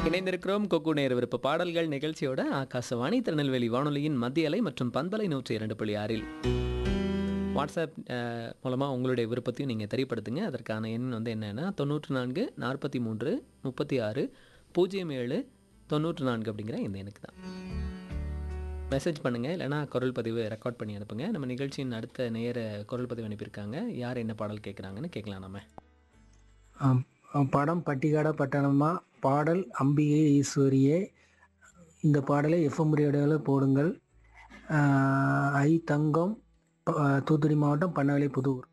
இணைந்திருக்கிறோம் கொக்கு நேர் விருப்ப பாடல்கள் நிகழ்ச்சியோட ஆகாசவாணி திருநெல்வேலி வானொலியின் மத்திய அலை மற்றும் பண்பலை நூற்றி இரண்டு புள்ளி ஆறில் வாட்ஸ்அப் மூலமாக உங்களுடைய விருப்பத்தையும் நீங்கள் தெரியப்படுத்துங்க அதற்கான எண் வந்து என்னென்னா தொண்ணூற்று நான்கு நாற்பத்தி மூன்று முப்பத்தி ஆறு பூஜ்ஜியம் ஏழு தொண்ணூற்று நான்கு அப்படிங்கிற இந்த எண்ணுக்கு தான் மெசேஜ் பண்ணுங்கள் இல்லைனா குரல் பதிவு ரெக்கார்ட் பண்ணி அனுப்புங்க நம்ம நிகழ்ச்சியின் அடுத்த நேர குரல் பதிவு அனுப்பியிருக்காங்க யார் என்ன பாடல் கேட்குறாங்கன்னு கேட்கலாம் நம்ம ஆம். படம் பட்டிக்காட பட்டணமா பாடல் அம்பிகை ஈஸ்வரியே இந்த பாடலை எஃப்எம் ரேடியோவில் போடுங்கள் ஆஹ் ஐ தங்கம் ப- தூத்துக்குடி மாவட்டம் பண்ணாலை புதூர்